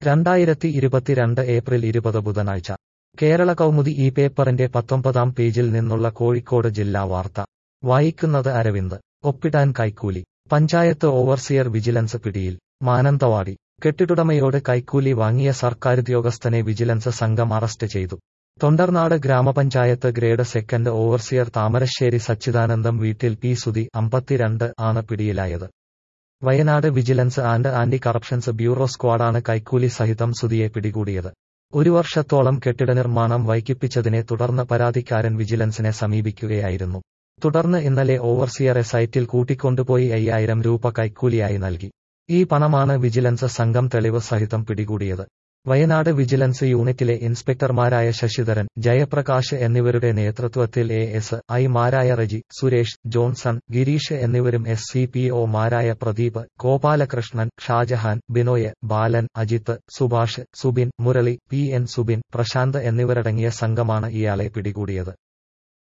രണ്ടായിരത്തി ഇരുപത്തിരണ്ട് ഏപ്രിൽ ഇരുപത് ബുധനാഴ്ച കേരള കൗമുദി ഈ പേപ്പറിന്റെ പത്തൊമ്പതാം പേജിൽ നിന്നുള്ള കോഴിക്കോട് ജില്ലാ വാർത്ത വായിക്കുന്നത് അരവിന്ദ് ഒപ്പിടാൻ കൈക്കൂലി പഞ്ചായത്ത് ഓവർസിയർ വിജിലൻസ് പിടിയിൽ മാനന്തവാടി കെട്ടിടുടമയോട് കൈക്കൂലി വാങ്ങിയ സർക്കാരുദ്യോഗസ്ഥനെ വിജിലൻസ് സംഘം അറസ്റ്റ് ചെയ്തു തൊണ്ടർനാട് ഗ്രാമപഞ്ചായത്ത് grade second overseer Thamarassery Sachidanandam വീട്ടിൽ പി സുധി അമ്പത്തിരണ്ട് ആണ് പിടിയിലായത് Wayanad vigilance and anti corruptions bureau സ്ക്വാഡാണ് കൈക്കൂലി സഹിതം സുധിയെ പിടികൂടിയത് ഒരു വർഷത്തോളം കെട്ടിട നിർമ്മാണം വൈകിപ്പിച്ചതിനെ തുടർന്ന് പരാതിക്കാരൻ വിജിലൻസിനെ സമീപിക്കുകയായിരുന്നു തുടർന്ന് ഇന്നലെ ഓവർസിയറെ സൈറ്റിൽ കൂട്ടിക്കൊണ്ടുപോയി അയ്യായിരം രൂപ കൈക്കൂലിയായി നൽകി ഈ പണമാണ് വിജിലൻസ് സംഘം തെളിവ് സഹിതം പിടികൂടിയത് വയനാട് വിജിലൻസ് യൂണിറ്റിലെ ഇൻസ്പെക്ടർമാരായ ശശിധരൻ ജയപ്രകാശ് എന്നിവരുടെ നേതൃത്വത്തിൽ എ എസ് ഐമാരായ റജി സുരേഷ് ജോൺസൺ ഗിരീഷ് എന്നിവരും എസ് സി പി ഒമാരായ പ്രദീപ് ഗോപാലകൃഷ്ണൻ ഷാജഹാൻ ബിനോയ് ബാലൻ അജിത്ത് സുഭാഷ് സുബിൻ മുരളി പി എൻ സുബിൻ പ്രശാന്ത് എന്നിവരടങ്ങിയ സംഘമാണ് ഇയാളെ പിടികൂടിയത്